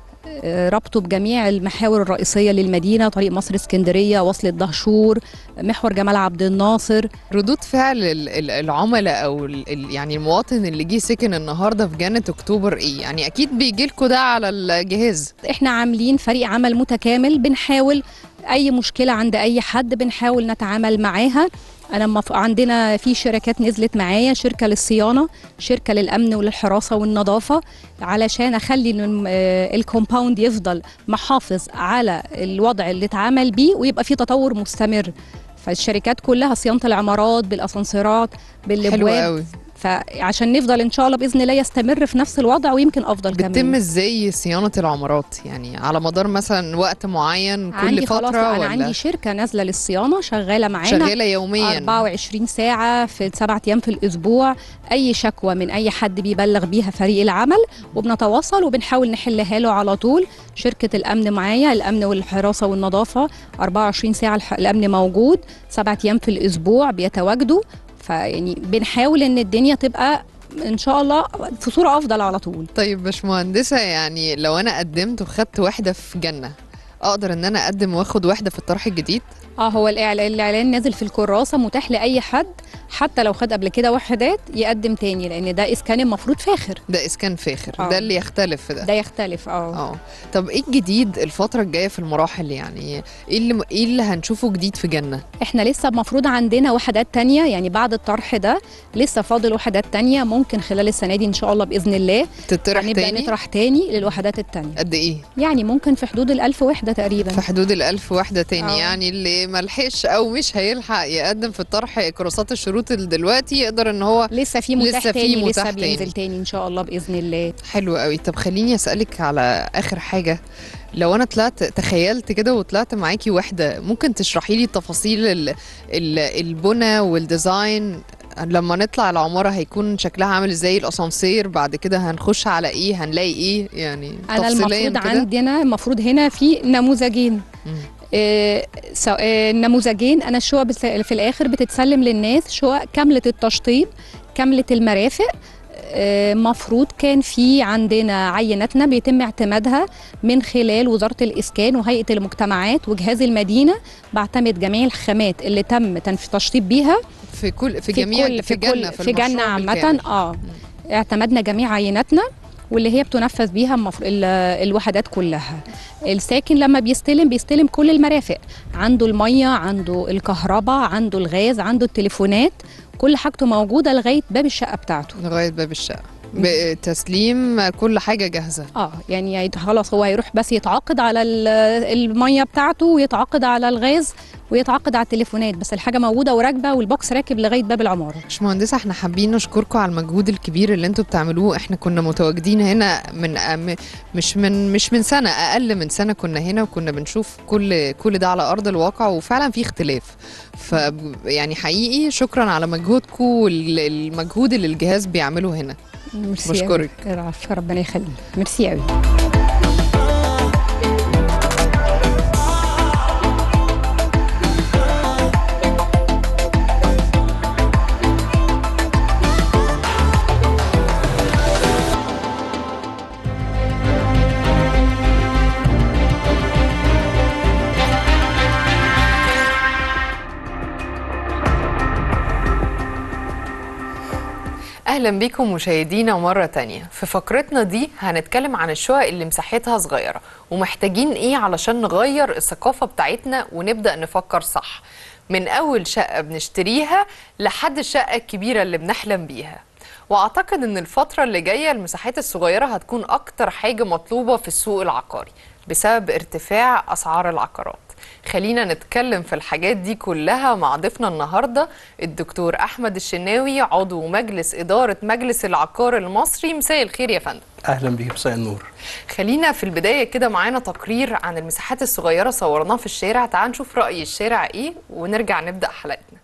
آه ربطه بجميع المحاور الرئيسية للمدينة طريق مصر اسكندرية وصلة دهشور محور جمال عبد الناصر ردود فعل ال- ال- العملاء او ال- ال- يعني المواطن اللي جه سكن النهارده في جنة اكتوبر ايه يعني اكيد بيجي لكم ده على الجهاز احنا عاملين فريق عمل متكامل بنحاول اي مشكله عند اي حد بنحاول نتعامل معاها انا مف... عندنا في شركات نزلت معايا شركه للصيانه شركه للامن وللحراسه والنظافه علشان اخلي إن الم- آه، الكومباوند يفضل محافظ على الوضع اللي اتعمل بيه ويبقى في تطور مستمر فالشركات كلها صيانه العمارات بالاسانسيرات حلو بالابواب قوي فعشان نفضل ان شاء الله باذن الله يستمر في نفس الوضع ويمكن افضل كمان بتتم ازاي صيانه العمارات يعني على مدار مثلا وقت معين كل عندي فتره خلاص انا ولا عندي شركه نازله للصيانه شغاله معانا شغاله يوميا 24 ساعة في سبعة أيام في الأسبوع أي شكوى من أي حد بيبلغ بيها فريق العمل وبنتواصل وبنحاول نحلها له على طول شركة الأمن معايا الأمن والحراسة والنظافة 24 ساعة الح- الأمن موجود سبعة أيام في الأسبوع بيتواجدوا فيعني بنحاول إن الدنيا تبقى إن شاء الله في صورة أفضل على طول طيب باشمهندسه يعني لو انا قدمت وخدت واحده في جنه اقدر ان انا اقدم واخد واحده في الطرح الجديد اه هو الإعلان, الإعلان نازل في الكراسة متاح لأي حد حتى لو خد قبل كده وحدات يقدم تاني لأن ده إسكان المفروض فاخر ده اسكان فاخر آه. ده اللي يختلف في ده ده يختلف اه اه طب ايه الجديد الفتره الجايه في المراحل يعني ايه اللي ايه اللي هنشوفه جديد في جنه احنا لسه المفروض عندنا وحدات تانية يعني بعد الطرح ده لسه فاضل وحدات تانية ممكن خلال السنة دي ان شاء الله بإذن الله تطرح هنبدأ تاني نطرح تاني للوحدات التانية قد ايه يعني ممكن في حدود الألف وحدة تقريبا في حدود الألف واحدة تاني آه. يعني اللي ملحقش أو مش هيلحق يقدم في الطرح كراسات الشروط اللي دلوقتي يقدر إن هو لسه في متاح لسه في تاني متاح لسه تاني. بينزل تاني ان شاء الله بإذن الله حلو قوي طب خليني أسألك على آخر حاجة لو أنا طلعت تخيلت كده وطلعت معاكي واحدة ممكن تشرحي لي تفاصيل ال- ال- البنى والديزاين لما نطلع العمارة هيكون شكلها عامل ازاي الأسانسير بعد كده هنخش على ايه هنلاقي ايه يعني انا تفصيليا المفروض كده عندنا المفروض هنا في نموذجين مم. آه، سو- آه، النموذجين انا الشقق بت- في الاخر بتتسلم للناس شقق كامله التشطيب كامله المرافق آه، مفروض كان في عندنا عيناتنا بيتم اعتمادها من خلال وزاره الاسكان وهيئه المجتمعات وجهاز المدينه بعتمد جميع الخامات اللي تم تنف- تشطيب بيها في كل في جميع كل في جنة في جنه المشروع عامه بالكامل. اه اعتمدنا جميع عيناتنا واللي هي بتنفذ بيها المفر... ال- الوحدات كلها الساكن لما بيستلم بيستلم كل المرافق عنده الميه عنده الكهرباء عنده الغاز عنده التليفونات كل حاجته موجوده لغايه باب الشقه بتاعته لغايه باب الشقه بتسليم كل حاجه جاهزه اه يعني هيت- خلاص هو هيروح بس يتعاقد على ال- الميه بتاعته ويتعاقد على الغاز ويتعاقد على التليفونات بس الحاجه موجوده وراكبه والبوكس راكب لغايه باب العماره باشمهندسة احنا حابين نشكركم على المجهود الكبير اللي انتوا بتعملوه احنا كنا متواجدين هنا من أم- مش من مش من سنة اقل من سنة كنا هنا وكنا بنشوف كل كل ده على ارض الواقع وفعلا في اختلاف ف يعني حقيقي شكرا على مجهودكم والمجهود اللي الجهاز بيعمله هنا ميرسي بشكرك. أوي. العفو ربنا يخليك ميرسي قوي اهلا بيكم مشاهدينا مره تانية في فقرتنا دي هنتكلم عن الشقق اللي مساحتها صغيره ومحتاجين ايه علشان نغير الثقافه بتاعتنا ونبدا نفكر صح من اول شقه بنشتريها لحد الشقه الكبيره اللي بنحلم بيها واعتقد ان الفتره اللي جايه المساحات الصغيره هتكون اكتر حاجه مطلوبه في السوق العقاري بسبب ارتفاع اسعار العقارات خلينا نتكلم في الحاجات دي كلها مع ضيفنا النهارده الدكتور احمد الشناوي عضو مجلس اداره مجلس العقار المصري مساء الخير يا فندم اهلا بيك مساء النور خلينا في البدايه كده معانا تقرير عن المساحات الصغيره صورناه في الشارع تعال نشوف راي الشارع ايه ونرجع نبدا حلقتنا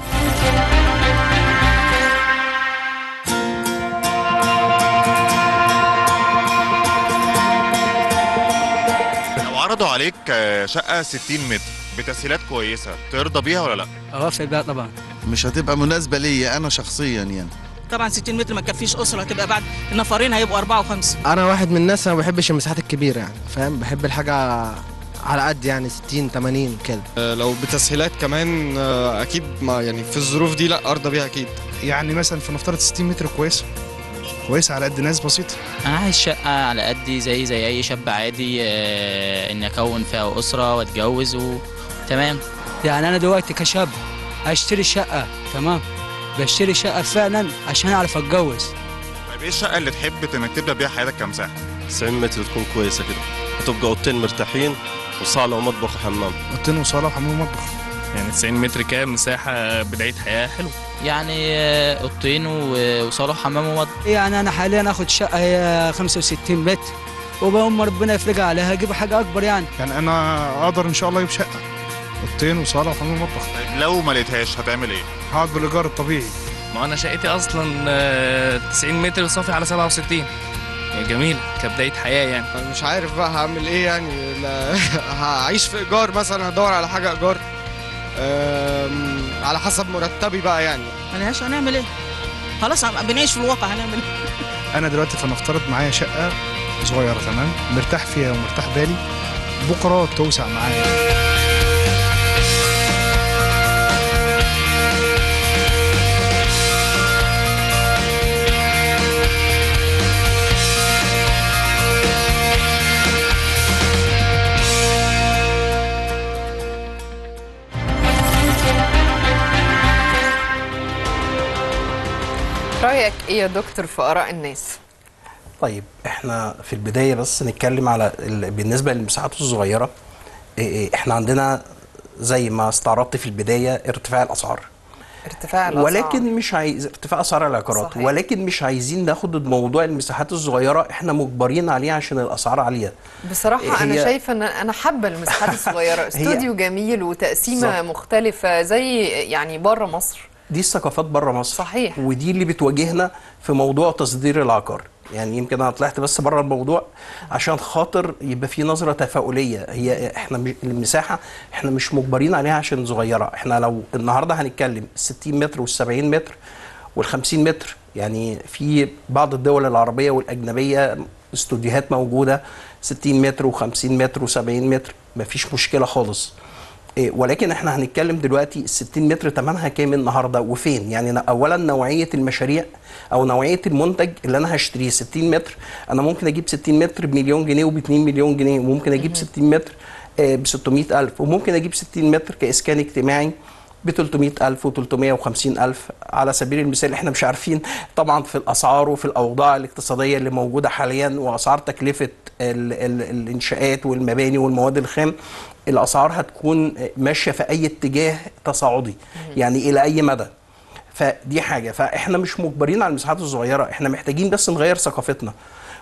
لو عرضوا عليك آه، شقة 60 متر بتسهيلات كويسة ترضى بيها ولا لا؟ اوافق بيها طبعا مش هتبقى مناسبة ليا أنا شخصيا يعني طبعا 60 متر ما تكفيش اسره هتبقى بعد النفرين هيبقوا اربعه وخمسه انا واحد من الناس انا ما بحبش المساحات الكبيره يعني فاهم بحب الحاجه على قد يعني 60 80 كده لو بتسهيلات كمان آه، اكيد ما يعني في الظروف دي لا ارضى بيها اكيد يعني مثلا في نفترض 60 متر كويسه كويسه على قد ناس بسيطه انا عايز شقه على قدي زي زي اي شاب عادي آه، اني اكون فيها اسره واتجوز وتمام يعني انا دلوقتي كشاب اشتري شقه تمام بشتري شقه فعلا عشان اعرف اتجوز طيب ايه الشقة اللي تحب انك تبدأ بيها حياتك كمساحة؟ 90 متر تكون كويسه كده هتبقى اوضتين مرتاحين وصاله ومطبخ وحمام اوضتين وصاله وحمام ومطبخ يعني 90 متر كده مساحة بداية حياة حلوة يعني آه، اوضتين و- وصاله وحمام ومطبخ يعني انا حاليا اخد شقه هي 65 متر وبقوم ربنا يفرجها عليها اجيب حاجه اكبر يعني يعني انا اقدر ان شاء الله اجيب شقه اوضتين وصاله وحمام ومطبخ طيب لو ما لقيتهاش هتعمل ايه؟ هقعد بالايجار الطبيعي ما أنا شقتي أصلا آه، 90 متر صافي على 67 يعني جميل كبداية حياة يعني مش عارف بقى هعمل ايه يعني لا هعيش في ايجار مثلا هدور على حاجه ايجار آم، على حسب مرتبي بقى يعني ملهاش هنعمل ايه خلاص عم- بنعيش في الواقع هنعمل ايه انا دلوقتي فنفترض معايا شقه صغيره تمام مرتاح فيها ومرتاح بالي بكره توسع معايا رايك ايه يا دكتور في اراء الناس طيب احنا في البدايه بس نتكلم على ال... بالنسبه للمساحات الصغيره إيه إيه احنا عندنا زي ما استعرضت في البدايه ارتفاع الاسعار ارتفاع الاسعار ولكن مش عايز ارتفاع اسعار العقارات صحيح. ولكن مش عايزين ناخد موضوع المساحات الصغيره احنا مجبرين عليه عشان الاسعار عاليه بصراحة أنا هي- شايفة إن أنا حابة المساحات الصغيرة استوديو جميل وتقسيمة صح. مختلفة زي يعني بره مصر دي الثقافات بره مصر صحيح. ودي اللي بتواجهنا في موضوع تصدير العقار يعني يمكن انا طلعت بس بره الموضوع عشان خاطر يبقى في نظره تفاؤليه هي احنا مش- المساحه احنا مش مجبرين عليها عشان صغيره احنا لو النهارده هنتكلم 60 متر وال 70 متر وال 50 متر يعني في بعض الدول العربيه والاجنبيه استوديوهات موجوده 60 متر و50 متر و70 متر مفيش مشكله خالص إيه، ولكن احنا هنتكلم دلوقتي ال 60 متر ثمنها كام النهارده وفين؟ يعني أنا اولا نوعيه المشاريع او نوعيه المنتج اللي انا هشتريه 60 متر انا ممكن اجيب 60 متر بمليون جنيه وب 2 مليون جنيه وممكن اجيب 60 متر ب 600 الف وممكن اجيب 60 متر كاسكان اجتماعي ب 300000 و 350000 على سبيل المثال احنا مش عارفين طبعا في الاسعار وفي الاوضاع الاقتصاديه اللي موجوده حاليا واسعار تكلفه ال ال الانشاءات والمباني والمواد الخام الاسعار هتكون ماشيه في اي اتجاه تصاعدي يعني الى اي مدى فدي حاجه فاحنا مش مجبرين على المساحات الصغيره احنا محتاجين بس نغير ثقافتنا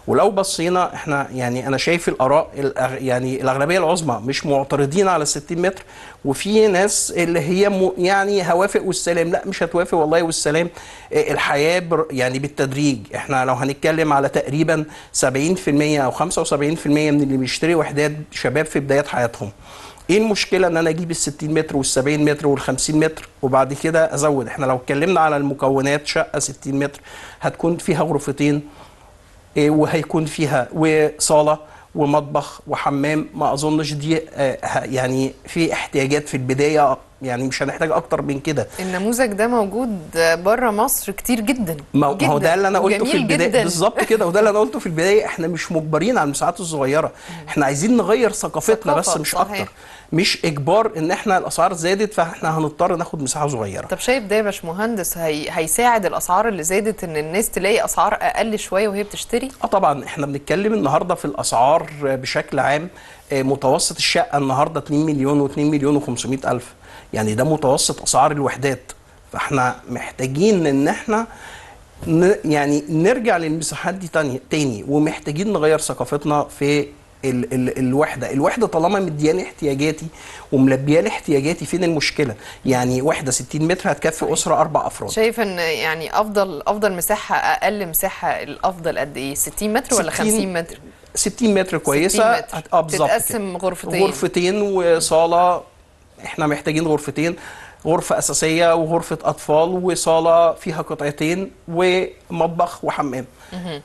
ولو بصينا احنا يعني انا شايف الاراء الأغ- يعني الاغلبيه العظمى مش معترضين على 60 متر وفي ناس اللي هي م يعني هوافق والسلام لا مش هتوافق والله والسلام آه، الحياه بر يعني بالتدريج احنا لو هنتكلم على تقريبا 70% او 75% من اللي بيشتري وحدات شباب في بدايات حياتهم ايه المشكله ان انا اجيب ال 60 متر وال 70 متر وال 50 متر وبعد كده ازود احنا لو اتكلمنا على المكونات شقه 60 متر هتكون فيها غرفتين إيه، وهيكون فيها وصاله ومطبخ وحمام ما اظنش دي آه، ه- يعني في احتياجات في البدايه يعني مش هنحتاج اكتر من كده النموذج ده موجود بره مصر كتير جدا ما ما هو جداً. ده اللي انا قلته في وجميل البدايه جداً. بالظبط كده وده اللي انا قلته في البدايه احنا مش مجبرين على المساحات الصغيره احنا عايزين نغير ثقافتنا بس ثقافة، مش صحيح. اكتر مش اجبار ان احنا الاسعار زادت فاحنا هنضطر ناخد مساحه صغيره طب شايف ده يا باشمهندس هي... هيساعد الاسعار اللي زادت ان الناس تلاقي اسعار اقل شويه وهي بتشتري اه طبعا احنا بنتكلم النهارده في الاسعار بشكل عام آه، متوسط الشقه النهارده 2 مليون و2 مليون و500 الف يعني ده متوسط اسعار الوحدات فاحنا محتاجين ان احنا ن يعني نرجع للمساحات دي تاني تاني ومحتاجين نغير ثقافتنا في ال ال الوحده الوحده طالما مدياني احتياجاتي وملبيالي احتياجاتي فين المشكله يعني وحده 60 متر هتكفي اسره اربع افراد شايف ان يعني افضل افضل مساحه اقل مساحه الافضل قد ايه 60 متر ولا 60 50 متر 60 متر كويسه 60 متر. هت- اه بالظبط كده. تتقسم غرفتين. غرفتين وصاله احنا محتاجين غرفتين غرفة أساسية وغرفة أطفال وصالة فيها قطعتين ومطبخ وحمام مهم.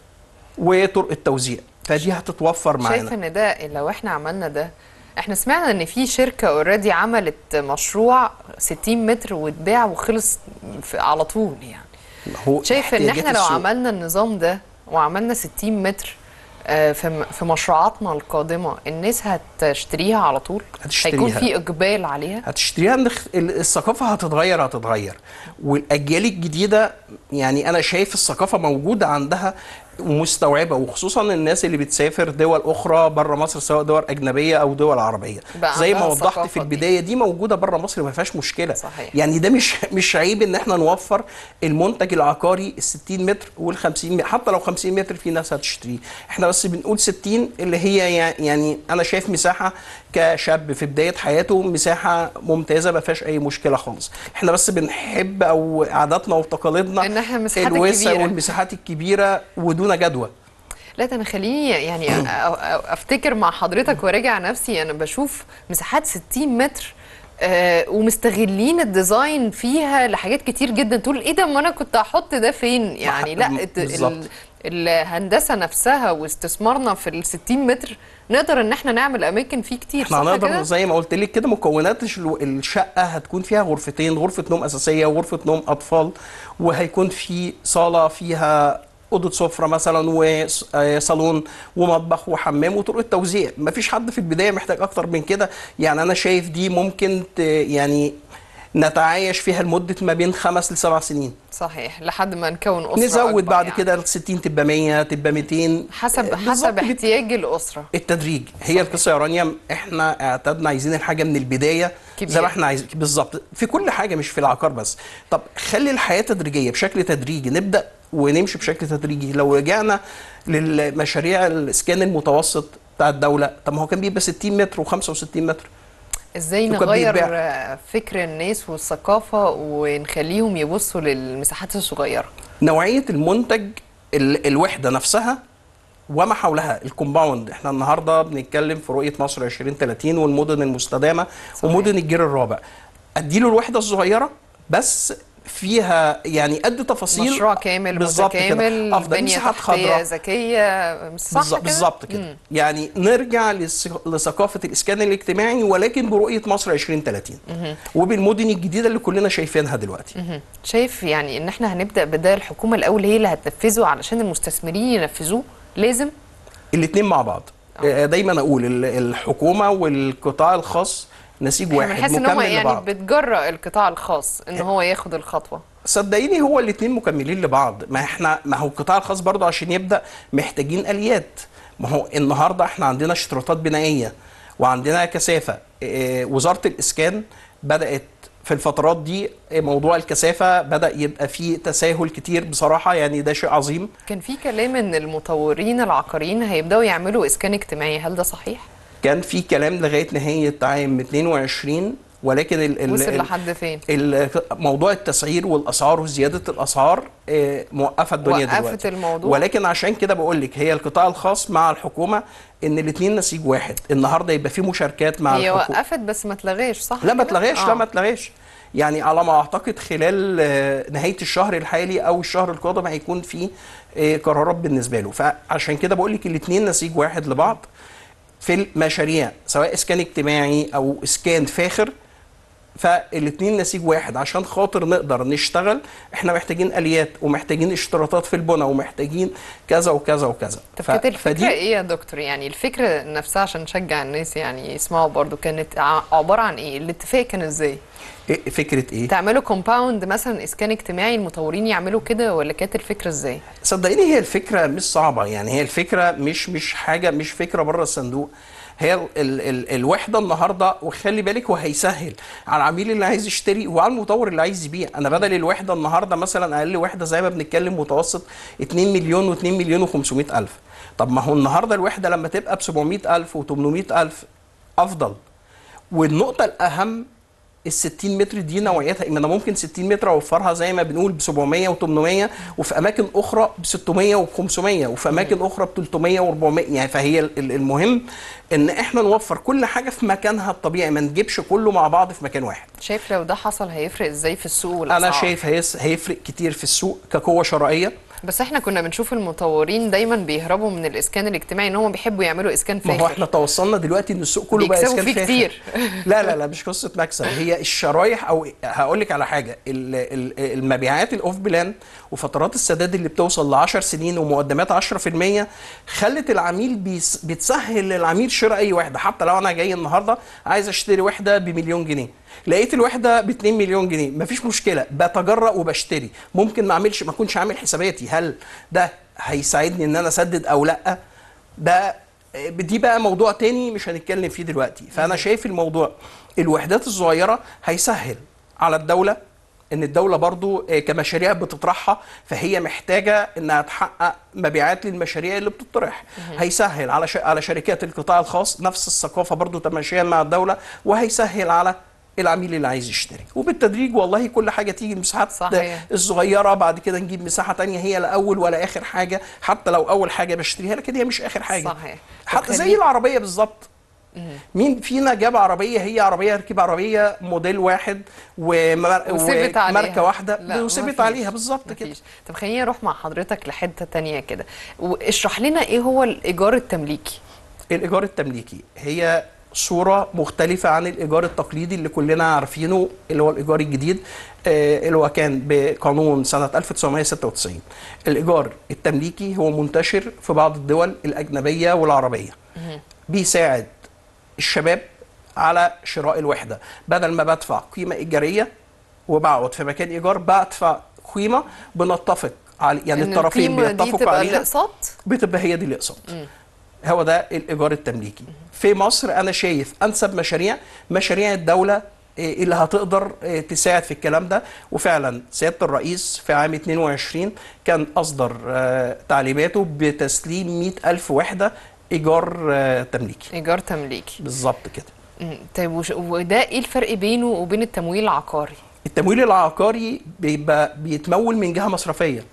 وطرق التوزيع فدي هتتوفر شايف معانا ان ده لو احنا عملنا ده احنا سمعنا ان في شركه اوريدي عملت مشروع 60 متر واتباع وخلص في على طول يعني هو شايف ان احتياجات احنا لو السوق. عملنا النظام ده وعملنا 60 متر آه، في م- في مشروعاتنا القادمه الناس هتشتريها على طول هتشتريها. هيكون في اقبال عليها هتشتريها نخ... ال- الثقافة هتتغير هتتغير والأجيال الجديدة يعني أنا شايف الثقافة موجودة عندها ومستوعبة وخصوصا الناس اللي بتسافر دول أخرى بره مصر سواء دول أجنبية أو دول عربية بقى زي ما عندها وضحت الثقافة في دي. البداية دي موجودة بره مصر ما فيهاش مشكلة صحيح. يعني ده مش مش عيب إن احنا نوفر المنتج العقاري ال 60 متر وال 50 متر حتى لو 50 متر في ناس هتشتريه احنا بس بنقول 60 اللي هي يع- يعني أنا شايف مساحة كشاب في بداية حياته مساحة ممتازة ما فيهاش أي مشكلة خالص احنا بس بنحب أو عاداتنا وتقاليدنا إن إحنا المساحات الوسع الكبيرة. والمساحات الكبيرة ودون جدوى لا ده انا خليني يعني أ- أ- افتكر مع حضرتك وراجع نفسي انا بشوف مساحات 60 متر آه ومستغلين الديزاين فيها لحاجات كتير جدا تقول ايه ده ما انا كنت هحط ده فين يعني لا الت- بالظبط. ال- الهندسه نفسها واستثمارنا في ال 60 متر نقدر ان احنا نعمل اماكن فيه كتير احنا صح هنقدر كده؟ زي ما قلت لك كده مكونات الش- الشقه هتكون فيها غرفتين غرفه نوم اساسيه وغرفه نوم اطفال وهيكون في صاله فيها اوضه سفره مثلا وصالون ومطبخ وحمام وطرق التوزيع مفيش حد في البدايه محتاج اكتر من كده يعني انا شايف دي ممكن ت- يعني نتعايش فيها لمده ما بين خمس لسبع سنين صحيح لحد ما نكون اسره نزود أكبر بعد يعني. كده ال 60 تبقى 100 تبقى 200 حسب بالظبط حسب بت- احتياج الاسره التدريج هي القصه يا رانيا احنا اعتدنا عايزين الحاجه من البدايه كبير. زي ما احنا عايزين بالظبط في كل حاجه مش في العقار بس طب خلي الحياه تدريجيه بشكل تدريجي نبدا ونمشي بشكل تدريجي لو رجعنا للمشاريع الاسكان المتوسط بتاع الدوله طب ما هو كان بيبقى 60 متر و65 متر ازاي وكان نغير بيتباع. آه، فكر الناس والثقافه ونخليهم يبصوا للمساحات الصغيره نوعيه المنتج ال- الوحده نفسها وما حولها الكومباوند احنا النهارده بنتكلم في رؤيه مصر 2030 والمدن المستدامه صحيح. ومدن الجيل الرابع اديله الوحده الصغيره بس فيها يعني قد تفاصيل مشروع كامل بالظبط كده. متكامل افضل بنيه مساحات تحتيه خضراء ذكيه صح بالظبط كده؟ بالظبط كده مم. يعني نرجع للس- لثقافه الاسكان الاجتماعي ولكن برؤيه مصر 2030 مهم. وبالمدن الجديده اللي كلنا شايفينها دلوقتي مهم. شايف يعني ان احنا هنبدا بده الحكومه الاول هي اللي هتنفذه علشان المستثمرين ينفذوه لازم الاثنين مع بعض آه، دايما اقول ال- الحكومه والقطاع الخاص نسيج احنا واحد بنحس ان هم مكمل يعني لبعض بتجرأ القطاع الخاص ان هو ياخد الخطوه صدقيني هو الاثنين مكملين لبعض ما احنا ما هو القطاع الخاص برضه عشان يبدا محتاجين اليات ما هو النهارده احنا عندنا اشتراطات بنائيه وعندنا كثافه إيه، وزاره الاسكان بدات في الفترات دي موضوع الكثافه بدا يبقى فيه تساهل كتير بصراحه يعني ده شيء عظيم كان في كلام ان المطورين العقاريين هيبداوا يعملوا اسكان اجتماعي هل ده صحيح كان في كلام لغايه نهايه عام 22 ولكن ال ال وصل ال- لحد فين ال- موضوع التسعير والاسعار وزياده الاسعار آه، موقفه الدنيا وقفت دلوقتي الموضوع. ولكن عشان كده بقول لك هي القطاع الخاص مع الحكومه ان الاثنين نسيج واحد النهارده يبقى في مشاركات مع هي الحكومه وقفت بس ما اتلغاش صح لا ما كده؟ اتلغاش لا آه. ما اتلغاش يعني على ما اعتقد خلال آه، نهايه الشهر الحالي او الشهر القادم هيكون في آه، قرارات بالنسبه له فعشان كده بقول لك الاثنين نسيج واحد لبعض في المشاريع سواء اسكان اجتماعي او اسكان فاخر فالاثنين نسيج واحد عشان خاطر نقدر نشتغل احنا محتاجين اليات ومحتاجين اشتراطات في البنى ومحتاجين كذا وكذا وكذا طب ف- كانت الفكره فدي- ايه يا دكتور يعني الفكره نفسها عشان نشجع الناس يعني يسمعوا برضو كانت ع- عباره عن ايه الاتفاق كان ازاي إيه فكره ايه تعملوا كومباوند مثلا اسكان اجتماعي المطورين يعملوا كده ولا كانت الفكره ازاي صدقيني هي الفكره مش صعبه يعني هي الفكره مش مش حاجه مش فكره بره الصندوق هي ال ال ال الوحده النهارده وخلي بالك هو هيسهل على العميل اللي عايز يشتري وعلى المطور اللي عايز يبيع انا بدل الوحده النهارده مثلا اقل وحده زي ما بنتكلم متوسط 2 مليون و2 مليون و500 الف طب ما هو النهارده الوحده لما تبقى ب 700 الف و800 الف افضل والنقطه الاهم ال 60 متر دي نوعيتها ما انا ممكن 60 متر اوفرها زي ما بنقول ب 700 و800 وفي اماكن اخرى ب 600 وب 500 وفي اماكن اخرى ب 300 و400 يعني فهي ال- ال- المهم ان احنا نوفر كل حاجه في مكانها الطبيعي ما نجيبش كله مع بعض في مكان واحد شايف لو ده حصل هيفرق ازاي في السوق والاسعار انا شايف هيس- هيفرق كتير في السوق كقوه شرائيه بس احنا كنا بنشوف المطورين دايما بيهربوا من الاسكان الاجتماعي ان هم بيحبوا يعملوا اسكان ما هو فاخر احنا توصلنا دلوقتي ان السوق كله بقى بيكسبوا اسكان فيه فاخر. كتير. لا لا لا مش قصه مكسب هي الشرايح او هقول لك على حاجه ال- ال- المبيعات الاوف بلان وفترات السداد اللي بتوصل ل 10 سنين ومقدمات 10% خلت العميل بيس بتسهل للعميل شراء اي وحده حتى لو انا جاي النهارده عايز اشتري وحده بمليون جنيه لقيت الوحده ب 2 مليون جنيه مفيش مشكله بتجرأ وبشتري ممكن ما اعملش ما اكونش عامل حساباتي هل ده هيساعدني ان انا اسدد او لا ده دي بقى موضوع تاني مش هنتكلم فيه دلوقتي فانا شايف الموضوع الوحدات الصغيره هيسهل على الدوله ان الدوله برضو آه، كمشاريع بتطرحها فهي محتاجه انها تحقق مبيعات للمشاريع اللي بتطرح هيسهل على ش... على شركات القطاع الخاص نفس الثقافه برضو تماشيا مع الدوله وهيسهل على العميل اللي عايز يشتري وبالتدريج والله كل حاجه تيجي المساحات صحيح. الصغيره بعد كده نجيب مساحه تانية هي لا اول ولا اخر حاجه حتى لو اول حاجه بشتريها لكن هي مش اخر حاجه صحيح حتى زي خليك- العربيه بالظبط مين فينا جاب عربيه هي عربيه ركب عربيه موديل واحد ومر... وثبت عليها وماركه واحده لا، وثبت مفيش. عليها بالظبط كده مفيش. طب خليني اروح مع حضرتك لحته تانية كده واشرح لنا ايه هو الايجار التمليكي الايجار التمليكي هي صوره مختلفه عن الايجار التقليدي اللي كلنا عارفينه اللي هو الايجار الجديد آه، اللي هو كان بقانون سنه 1996 الايجار التمليكي هو منتشر في بعض الدول الاجنبيه والعربيه بيساعد الشباب على شراء الوحده بدل ما بدفع قيمه ايجاريه وبقعد في مكان ايجار بدفع قيمه بنتفق على يعني إن الطرفين القيمة دي بيتفقوا تبقى عليها الاقساط بتبقى هي دي الاقساط هو ده الايجار التمليكي في مصر انا شايف انسب مشاريع مشاريع الدوله إيه، اللي هتقدر إيه، تساعد في الكلام ده وفعلا سياده الرئيس في عام 22 كان اصدر آه، تعليماته بتسليم 100 الف وحده ايجار آه، تمليكي ايجار تمليكي بالظبط كده مم. طيب وش- وده ايه الفرق بينه وبين التمويل العقاري التمويل العقاري بيبقى بيتمول من جهه مصرفيه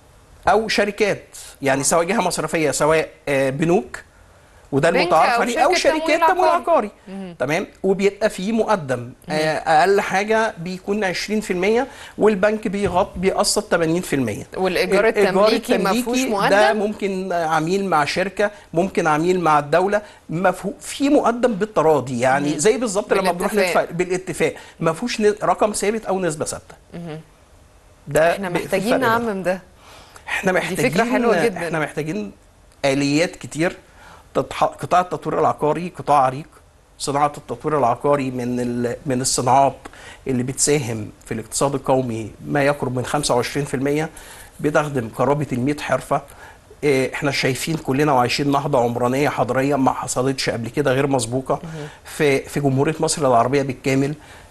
او شركات يعني سواء جهه مصرفيه سواء آه، بنوك وده بنك المتعارف أو عليه او شركة شركات تمويل تمويل عقاري. عقاري مهم. تمام وبيبقى فيه مقدم آه، اقل حاجه بيكون 20% والبنك بيغط بيقسط 80% والإيجار الإيجار التمليكي ما فيهوش التمليكي ده مقدم؟ ممكن عميل مع شركه ممكن عميل مع الدوله مفهو في مقدم بالتراضي يعني مهم. زي بالظبط لما بنروح بالاتفاق. ندفع بالاتفاق ما فيهوش ن- رقم ثابت او نسبه ثابته مهم. ده احنا ب- في محتاجين الفرق ده. نعمم ده احنا دي محتاجين فكرة حلوة جدا. احنا محتاجين اليات كتير تتح... قطاع التطوير العقاري قطاع عريق صناعه التطوير العقاري من ال... من الصناعات اللي بتساهم في الاقتصاد القومي ما يقرب من 25% بتخدم قرابه ال 100 حرفه إيه، احنا شايفين كلنا وعايشين نهضه عمرانيه حضاريه ما حصلتش قبل كده غير مسبوقه في في جمهوريه مصر العربيه بالكامل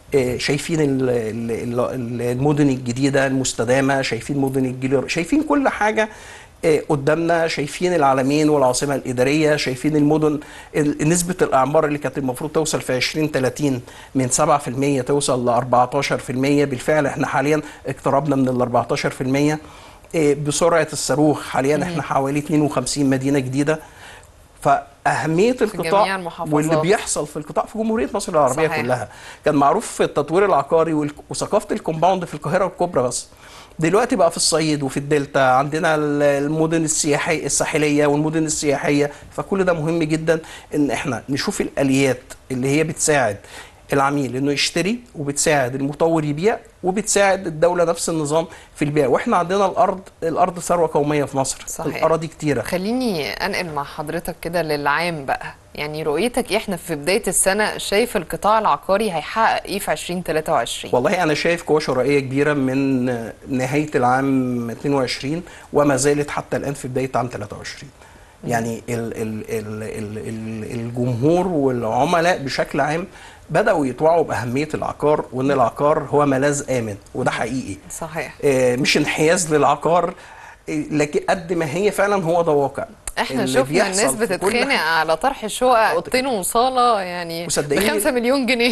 آه، شايفين ال- ال- ال- المدن الجديده المستدامه شايفين مدن الجيل شايفين كل حاجه آه، قدامنا شايفين العالمين والعاصمه الاداريه شايفين المدن ال- نسبه الاعمار اللي كانت المفروض توصل في 2030 من 7% توصل ل 14% بالفعل احنا حاليا اقتربنا من ال 14% آه، بسرعه الصاروخ حاليا احنا حوالي 52 مدينه جديده فاهميه القطاع جميع المحافظات. واللي بيحصل في القطاع في جمهوريه مصر العربيه صحيح. كلها كان معروف في التطوير العقاري والك- وثقافه الكومباوند في القاهره الكبرى بس دلوقتي بقى في الصعيد وفي الدلتا عندنا ال- المدن السياحيه الساحليه والمدن السياحيه فكل ده مهم جدا ان احنا نشوف الاليات اللي هي بتساعد العميل انه يشتري وبتساعد المطور يبيع وبتساعد الدوله نفس النظام في البيع واحنا عندنا الارض الارض ثروه قوميه في مصر صحيح. الاراضي كتيره خليني انقل مع حضرتك كده للعام بقى يعني رؤيتك إيه؟ احنا في بدايه السنه شايف القطاع العقاري هيحقق ايه في 2023 والله انا شايف قوه شرائيه كبيره من نهايه العام 22 وما زالت حتى الان في بدايه عام 23 يعني ال ال ال ال ال الجمهور والعملاء بشكل عام بداوا يتوعوا باهميه العقار وان العقار هو ملاذ امن وده حقيقي صحيح آه، مش انحياز للعقار آه، لكن قد ما هي فعلا هو ده واقع احنا اللي شفنا بيحصل الناس في كل بتتخانق على طرح شقق اوضتين وصاله يعني ب وصدقيني- 5 مليون جنيه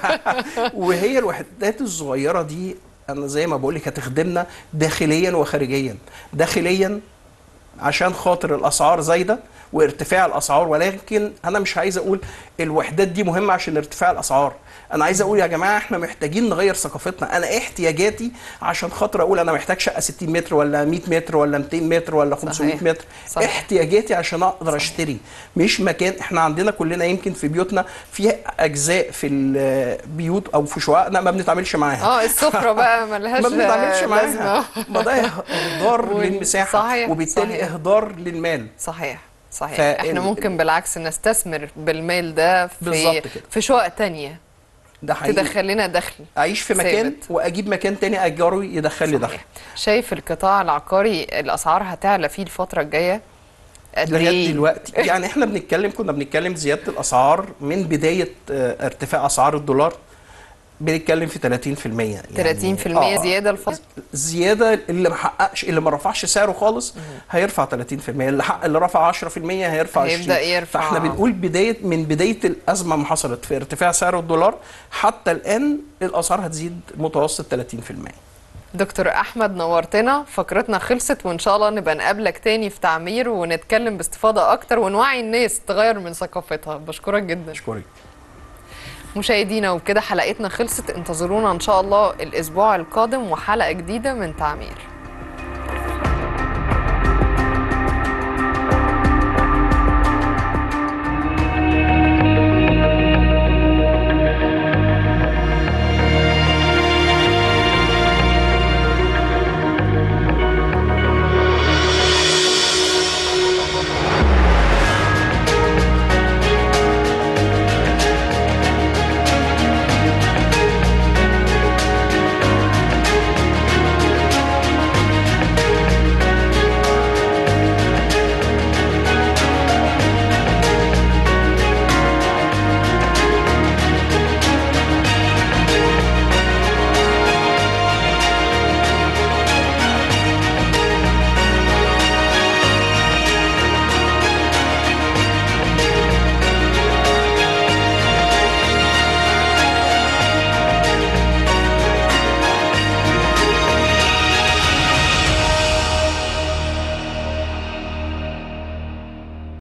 وهي الوحدات الصغيره دي انا زي ما بقول لك هتخدمنا داخليا وخارجيا داخليا عشان خاطر الاسعار زايده وارتفاع الاسعار ولكن انا مش عايز اقول الوحدات دي مهمه عشان ارتفاع الاسعار انا عايز اقول يا جماعه احنا محتاجين نغير ثقافتنا انا ايه احتياجاتي عشان خاطر اقول انا محتاج شقه 60 متر ولا 100 متر ولا 200 متر ولا 500 صحيح. متر صحيح. احتياجاتي عشان اقدر اشتري مش مكان احنا عندنا كلنا يمكن في بيوتنا في اجزاء في البيوت او في شققنا ما بنتعاملش معاها اه السفره بقى ملهاش ما بنتعاملش معاها لازمه ما ده اهدار وال- للمساحه صحيح، وبالتالي صحيح. اهدار للمال صحيح صحيح فال- احنا ممكن بالعكس نستثمر بالمال ده في بالظبط كده. في شقق تانية ده حقيقي تدخل لنا دخل اعيش في مكان ثابت. واجيب مكان تاني اجره يدخل لي دخل شايف القطاع العقاري الاسعار هتعلى فيه الفتره الجايه قد لغايه ايه دلوقتي يعني احنا بنتكلم كنا بنتكلم زياده الاسعار من بدايه آه، ارتفاع اسعار الدولار بنتكلم في 30% يعني 30% آه، زياده الفتره زياده اللي ما حققش اللي ما رفعش سعره خالص هيرفع 30% اللي حق اللي رفع 10% هيرفع هيبدأ 20 يرفع. فاحنا بنقول بدايه من بدايه الازمه ما حصلت في ارتفاع سعر الدولار حتى الان الاسعار هتزيد متوسط 30% دكتور احمد نورتنا فقرتنا خلصت وان شاء الله نبقى نقابلك تاني في تعمير ونتكلم باستفاضه اكتر ونوعي الناس تغير من ثقافتها بشكرك جدا اشكرك مشاهدينا وبكده حلقتنا خلصت انتظرونا ان شاء الله الاسبوع القادم وحلقه جديده من تعمير